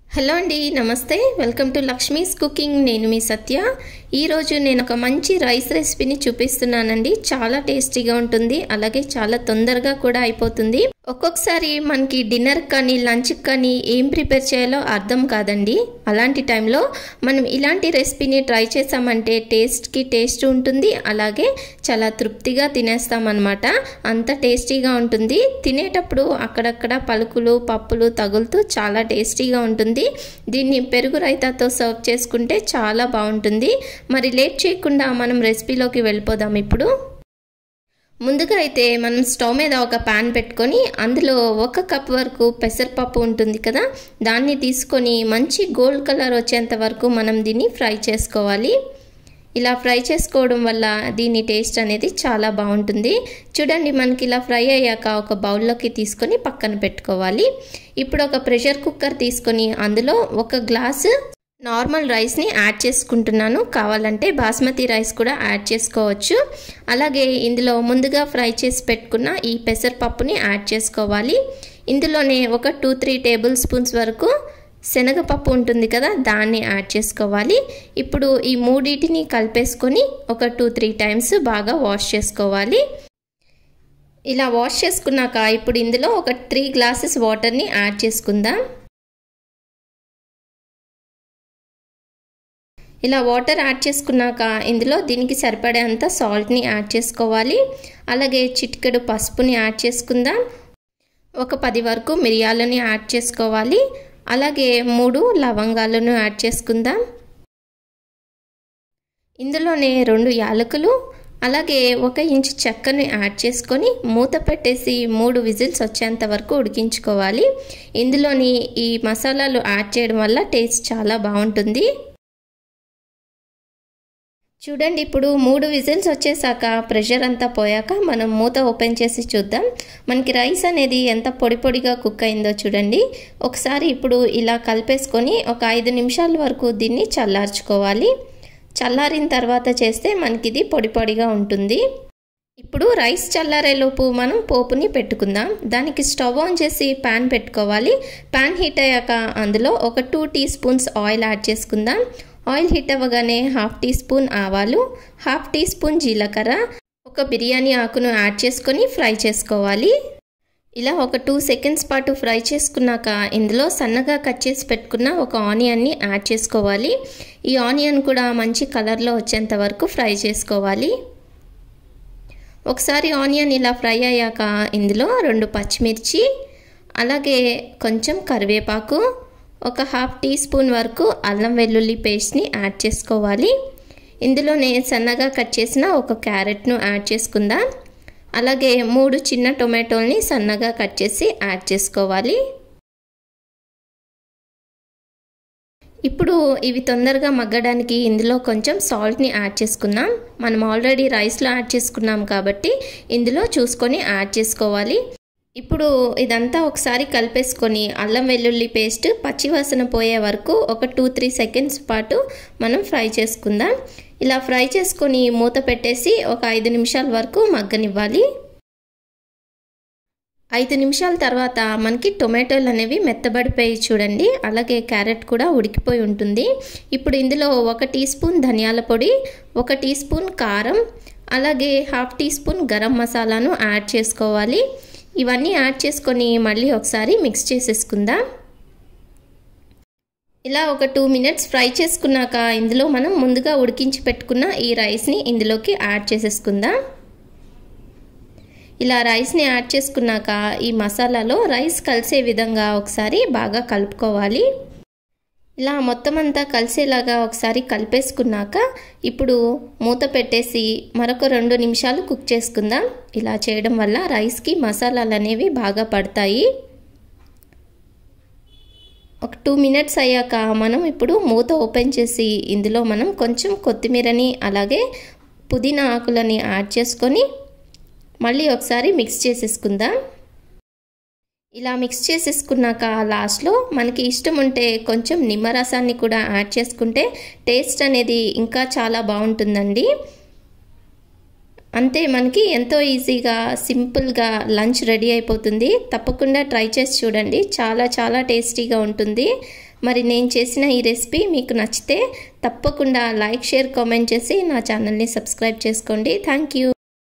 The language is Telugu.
హలో అండి నమస్తే వెల్కమ్ టు లక్ష్మీస్ కుకింగ్ నేను మీ సత్య ఈరోజు నేను ఒక మంచి రైస్ రెసిపీని చూపిస్తున్నానండి చాలా టేస్టీగా ఉంటుంది అలాగే చాలా తొందరగా కూడా అయిపోతుంది ఒక్కొక్కసారి మనకి డిన్నర్ కానీ లంచ్ కానీ ఏం ప్రిపేర్ చేయాలో అర్థం కాదండి అలాంటి టైంలో మనం ఇలాంటి రెసిపీని ట్రై చేసామంటే టేస్ట్కి టేస్ట్ ఉంటుంది అలాగే చాలా తృప్తిగా తినేస్తామన్నమాట అంత టేస్టీగా ఉంటుంది తినేటప్పుడు అక్కడక్కడ పలుకులు పప్పులు తగులుతూ చాలా టేస్టీగా ఉంటుంది దీన్ని పెరుగు రైతాతో సర్వ్ చేసుకుంటే చాలా బాగుంటుంది మరి లేట్ చేయకుండా మనం రెసిపీలోకి వెళ్ళిపోదాం ఇప్పుడు ముందుగా అయితే మనం స్టవ్ మీద ఒక పాన్ పెట్టుకొని అందులో ఒక కప్ వరకు పెసరపప్పు ఉంటుంది కదా దాన్ని తీసుకొని మంచి గోల్డ్ కలర్ వచ్చేంత వరకు మనం దీన్ని ఫ్రై చేసుకోవాలి ఇలా ఫ్రై చేసుకోవడం వల్ల దీని టేస్ట్ అనేది చాలా బాగుంటుంది చూడండి మనకి ఇలా ఫ్రై అయ్యాక ఒక బౌల్లోకి తీసుకొని పక్కన పెట్టుకోవాలి ఇప్పుడు ఒక ప్రెషర్ కుక్కర్ తీసుకొని అందులో ఒక గ్లాసు నార్మల్ రైస్ని యాడ్ చేసుకుంటున్నాను కావాలంటే బాస్మతి రైస్ కూడా యాడ్ చేసుకోవచ్చు అలాగే ఇందులో ముందుగా ఫ్రై చేసి పెట్టుకున్న ఈ పెసరపప్పుని యాడ్ చేసుకోవాలి ఇందులోనే ఒక టూ త్రీ టేబుల్ స్పూన్స్ వరకు శనగపప్పు ఉంటుంది కదా దాన్ని యాడ్ చేసుకోవాలి ఇప్పుడు ఈ మూడింటిని కలిపేసుకొని ఒక టూ త్రీ టైమ్స్ బాగా వాష్ చేసుకోవాలి ఇలా వాష్ చేసుకున్నాక ఇప్పుడు ఇందులో ఒక త్రీ గ్లాసెస్ వాటర్ని యాడ్ చేసుకుందాం ఇలా వాటర్ యాడ్ చేసుకున్నాక ఇందులో దీనికి సరిపడేంత సాల్ట్ని యాడ్ చేసుకోవాలి అలాగే చిటికెడు పసుపుని యాడ్ చేసుకుందాం ఒక పది వరకు మిరియాలని యాడ్ చేసుకోవాలి అలాగే మూడు లవంగాలను యాడ్ చేసుకుందాం ఇందులోనే రెండు యాలకులు అలాగే ఒక ఇంచు చెక్కను యాడ్ చేసుకొని మూత పెట్టేసి మూడు విజిల్స్ వచ్చేంత వరకు ఉడికించుకోవాలి ఇందులోని ఈ మసాలాలు యాడ్ చేయడం వల్ల టేస్ట్ చాలా బాగుంటుంది చూడండి ఇప్పుడు మూడు విజిల్స్ వచ్చేసాక ప్రెషర్ అంతా పోయాక మనం మూత ఓపెన్ చేసి చూద్దాం మనకి రైస్ అనేది ఎంత పొడి పొడిగా కుక్ అయిందో చూడండి ఒకసారి ఇప్పుడు ఇలా కలిపేసుకొని ఒక ఐదు నిమిషాల వరకు దీన్ని చల్లార్చుకోవాలి చల్లారిన తర్వాత చేస్తే మనకి ఇది పొడి పొడిగా ఉంటుంది ఇప్పుడు రైస్ చల్లారేలోపు మనం పోపుని పెట్టుకుందాం దానికి స్టవ్ ఆన్ చేసి ప్యాన్ పెట్టుకోవాలి ప్యాన్ హీట్ అయ్యాక అందులో ఒక two teaspoons oil add చేసుకుందాం ఆయిల్ హీట్ అవ్వగానే హాఫ్ టీ స్పూన్ ఆవాలు హాఫ్ టీ స్పూన్ జీలకర్ర ఒక బిర్యానీ ఆకును యాడ్ చేసుకొని ఫ్రై చేసుకోవాలి ఇలా ఒక టూ సెకండ్స్ పాటు ఫ్రై చేసుకున్నాక ఇందులో సన్నగా కట్ చేసి పెట్టుకున్న ఒక ఆనియన్ని యాడ్ చేసుకోవాలి ఈ ఆనియన్ కూడా మంచి కలర్లో వచ్చేంత వరకు ఫ్రై చేసుకోవాలి ఒకసారి ఆనియన్ ఇలా ఫ్రై అయ్యాక ఇందులో రెండు పచ్చిమిర్చి అలాగే కొంచెం కరివేపాకు ఒక హాఫ్ టీ స్పూన్ వరకు అల్లం వెల్లుల్లి పేస్ట్ని యాడ్ చేసుకోవాలి ఇందులోనే సన్నగా కట్ చేసిన ఒక క్యారెట్ను యాడ్ చేసుకుందాం అలాగే మూడు చిన్న టొమాటోల్ని సన్నగా కట్ చేసి యాడ్ చేసుకోవాలి ఇప్పుడు ఇవి తొందరగా మగ్గడానికి ఇందులో కొంచెం సాల్ట్ని యాడ్ చేసుకుందాం మనం ఆల్రెడీ రైస్లో యాడ్ చేసుకున్నాం కాబట్టి ఇందులో చూసుకొని యాడ్ చేసుకోవాలి ఇప్పుడు ఇదంతా ఒకసారి కలిపేసుకొని అల్లం వెల్లుల్లి పేస్ట్ పచ్చివాసన పోయే వరకు ఒక టూ త్రీ సెకండ్స్ పాటు మనం ఫ్రై చేసుకుందాం ఇలా ఫ్రై చేసుకొని మూత పెట్టేసి ఒక ఐదు నిమిషాల వరకు మగ్గనివ్వాలి ఐదు నిమిషాల తర్వాత మనకి టొమాటోలు అనేవి మెత్తబడిపోయి చూడండి అలాగే క్యారెట్ కూడా ఉడికిపోయి ఉంటుంది ఇప్పుడు ఇందులో ఒక టీ స్పూన్ ధనియాల పొడి ఒక టీ స్పూన్ కారం అలాగే హాఫ్ టీ స్పూన్ గరం మసాలాను యాడ్ చేసుకోవాలి ఇవన్నీ యాడ్ చేసుకొని మళ్ళీ ఒకసారి మిక్స్ చేసేసుకుందాం ఇలా ఒక టూ మినిట్స్ ఫ్రై చేసుకున్నాక ఇందులో మనం ముందుగా ఉడికించి పెట్టుకున్న ఈ రైస్ని ఇందులోకి యాడ్ చేసేసుకుందాం ఇలా రైస్ని యాడ్ చేసుకున్నాక ఈ మసాలాలో రైస్ కలిసే విధంగా ఒకసారి బాగా కలుపుకోవాలి ఇలా మొత్తం అంతా కలిసేలాగా ఒకసారి కలిపేసుకున్నాక ఇప్పుడు మూత పెట్టేసి మరొక రెండు నిమిషాలు కుక్ చేసుకుందాం ఇలా చేయడం వల్ల రైస్కి మసాలాలు అనేవి బాగా పడతాయి ఒక టూ మినిట్స్ అయ్యాక మనం ఇప్పుడు మూత ఓపెన్ చేసి ఇందులో మనం కొంచెం కొత్తిమీరని అలాగే పుదీనా ఆకులని యాడ్ చేసుకొని మళ్ళీ ఒకసారి మిక్స్ చేసేసుకుందాం ఇలా మిక్స్ చేసేసుకున్నాక లాస్ట్లో మనకి ఇష్టం ఉంటే కొంచెం నిమ్మరసాన్ని కూడా యాడ్ చేసుకుంటే టేస్ట్ అనేది ఇంకా చాలా బాగుంటుందండి అంతే మనకి ఎంతో ఈజీగా సింపుల్గా లంచ్ రెడీ అయిపోతుంది తప్పకుండా ట్రై చేసి చూడండి చాలా చాలా టేస్టీగా ఉంటుంది మరి నేను చేసిన ఈ రెసిపీ మీకు నచ్చితే తప్పకుండా లైక్ షేర్ కామెంట్ చేసి నా ఛానల్ని సబ్స్క్రైబ్ చేసుకోండి థ్యాంక్ యూ